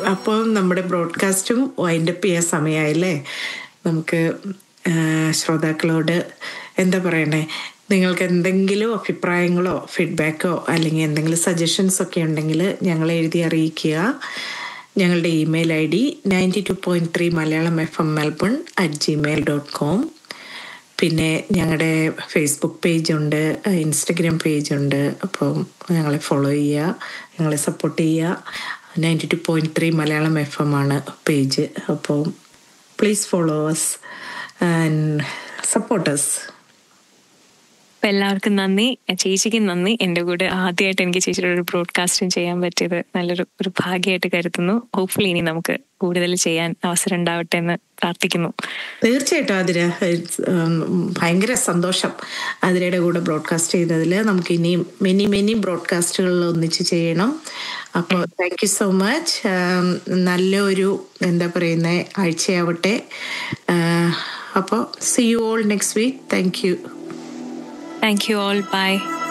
അപ്പോൾ നമ്മുടെ ബ്രോഡ്കാസ്റ്റും വൈൻഡപ്പ് ചെയ്യാൻ സമയമായില്ലേ നമുക്ക് ആ, ശ്രോതാക്കളോട് എന്താ പറയണേ നിങ്ങൾക്ക് എന്തെങ്കിലും അഭിപ്രായങ്ങളോ ഫീഡ്ബാക്കോ അല്ലെങ്കിൽ എന്തെങ്കിലും സജഷൻസ് ഒക്കെ ഉണ്ടെങ്കിൽ ഞങ്ങളെ എഴുതി അറിയിക്കുക ഞങ്ങളുടെ email I D ninety two point three Malayalam F M Melbourne at Gmail dot com പിന്നെ ഞങ്ങളുടെ ഫേസ്ബുക്ക് പേജുണ്ട് ഇൻസ്റ്റഗ്രാം പേജുണ്ട് അപ്പം ഞങ്ങളെ ഫോളോ ചെയ്യുക ഞങ്ങളെ സപ്പോർട്ട് ചെയ്യുക ninety two point three Malayalam F M ആണ് പേജ് അപ്പം please follow us and support us അപ്പൊ എല്ലാവർക്കും നന്ദി ചേച്ചിക്ക് നന്ദി എന്റെ കൂടെ ആദ്യമായിട്ട് എനിക്ക് ചേച്ചിയുടെ ഒരു ബ്രോഡ്കാസ്റ്റും ചെയ്യാൻ പറ്റിയത് നല്ലൊരു ഒരു ഭാഗ്യമായിട്ട് കരുതുന്നു ഹോപ്പ്ഫുള്ളി ഇനി നമുക്ക് കൂടുതൽ ചെയ്യാൻ അവസരം ഉണ്ടാവട്ടെ എന്ന് പ്രാർത്ഥിക്കുന്നു തീർച്ചയായിട്ടും അതിര ഭയങ്കര സന്തോഷം അതിരയുടെ കൂടെ ബ്രോഡ്കാസ്റ്റ് ചെയ്തതിൽ നമുക്ക് ഇനിയും മെനി മെനി ബ്രോഡ്കാസ്റ്റുകൾ ഒന്നിച്ച് ചെയ്യണം അപ്പോൾ താങ്ക് യു സോ മച്ച് നല്ലൊരു എന്താ പറയുന്ന ആഴ്ചയാവട്ടെ അപ്പോൾ see you all next week thank you thank you all by